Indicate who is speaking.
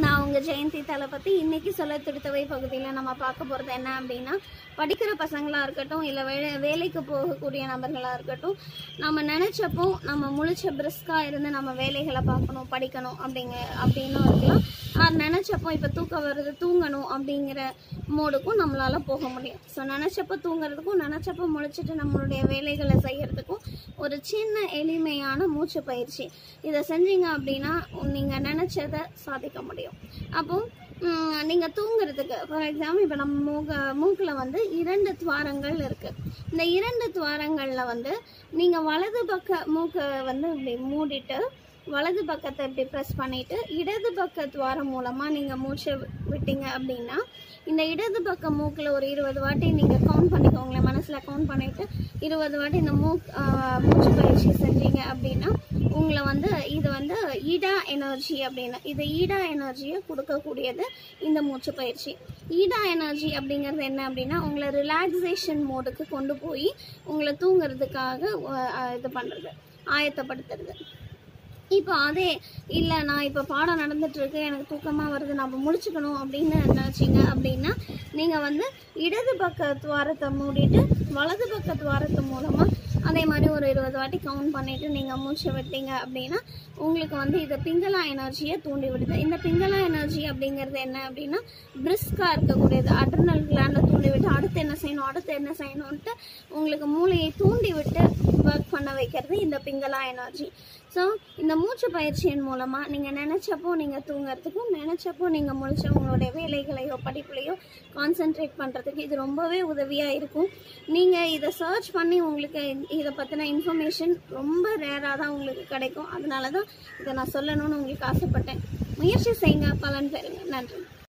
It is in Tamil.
Speaker 1: நான் உங்க ஜெயந்தி தளபதி இன்னைக்கு சொல்ல திருத்தவை பகுதியில் நம்ம பார்க்க போகிறது என்ன அப்படின்னா படிக்கிற பசங்களாக இருக்கட்டும் இல்லை வே வேலைக்கு போகக்கூடிய நபர்களாக இருக்கட்டும் நம்ம நினச்சப்போ நம்ம முழிச்ச பிரிஸ்காக இருந்து நம்ம வேலைகளை பார்க்கணும் படிக்கணும் அப்படிங்க அப்படின்னும் இருக்கலாம் அது நினச்சப்போ இப்போ தூக்கம் வருது தூங்கணும் அப்படிங்கிற மோடுக்கும் நம்மளால போக முடியும் ஸோ நினச்சப்போ தூங்குறதுக்கும் நினச்சப்போ முழிச்சிட்டு நம்மளுடைய வேலைகளை செய்யறதுக்கும் ஒரு சின்ன எளிமையான மூச்சு பயிற்சி இதை செஞ்சீங்க அப்படின்னா நீங்கள் நினச்சதை சாதிக்க முடியும் அப்போ ம், நீங்க தூங்குறதுக்கு ஃபார் எக்ஸாம்பிள் இப்போ நம்ம மூக்க மூக்கில் வந்து இரண்டு துவாரங்கள் இருக்கு இந்த இரண்டு துவாரங்களில் வந்து நீங்க வலது பக்க மூக்கை வந்து இப்படி மூடிட்டு வலது பக்கத்தை இப்படி ப்ரெஸ் பண்ணிட்டு இடது பக்க துவாரம் மூலமா நீங்க மூச்சை வி- விட்டீங்க அப்படின்னா இந்த இடது பக்க மூக்கில் ஒரு இருபது வாட்டி நீங்க கவுண்ட் பண்ணிக்கோங்களேன் மனசுல கவுண்ட் பண்ணிட்டு இருபது வாட்டி இந்த மூக் ஆஹ், மூச்சு பயிற்சி செஞ்சீங்க அப்படின்னா உங்களை வந்து இது வந்து ஈடா எனர்ஜி அப்படின்னு இது ஈடா எனர்ஜியை கொடுக்கக்கூடியது இந்த மூச்சு பயிற்சி ஈடா எனர்ஜி அப்படிங்கிறது என்ன அப்படின்னா உங்களை ரிலாக்ஸேஷன் மோடுக்கு கொண்டு போய் உங்களை தூங்குறதுக்காக அஹ், இது பண்ணுறது ஆயத்தப்படுத்துறது இப்போ அதே இல்லை நான் இப்போ பாடம் நடந்துட்டு இருக்கு எனக்கு தூக்கமாக வருது நான் இப்போ முடிச்சுக்கணும் அப்படின்னு நினச்சிங்க அப்படின்னா நீங்கள் வந்து இடது பக்க துவாரத்தை மூடிட்டு வலது பக்க துவாரத்து மூலமாக அதே மாதிரி ஒரு இருபது வாட்டி கவுண்ட் பண்ணிட்டு நீங்கள் மூச்சை விட்டீங்க அப்படின்னா உங்களுக்கு வந்து இது பிங்களா எனர்ஜியை தூண்டி விடுது இந்த பிங்களா எனர்ஜி அப்படிங்கிறது என்ன அப்படின்னா பிரிஸ்காக இருக்கக்கூடியது அட்ரினல் கிளாண்டை தூண்டி விட்டு அடுத்து என்ன செய்யணும் அடுத்து என்ன செய்யணும்ட்டு உங்களுக்கு மூளையை தூண்டி விட்டு ஒர்க் பண்ண வைக்கிறது இந்த பிங்களா எனர்ஜி ஸோ இந்த மூச்சு பயிற்சியின் மூலமாக நீங்கள் நினச்சப்போ நீங்கள் தூங்குறதுக்கும் நினச்சப்போ நீங்கள் முழிச்ச உங்களுடைய வேலைகளையோ படிப்புலையோ கான்சென்ட்ரேட் பண்ணுறதுக்கு இது ரொம்பவே உதவியாக இருக்கும் நீங்கள் இதை சர்ச் பண்ணி உங்களுக்கு இதை பற்றின இன்ஃபர்மேஷன் ரொம்ப ரேராக தான் உங்களுக்கு கிடைக்கும் அதனால தான் இதை நான் சொல்லணும்னு உங்களுக்கு ஆசைப்பட்டேன் முயற்சி செய்யுங்க பலன் பெறுங்க நன்றி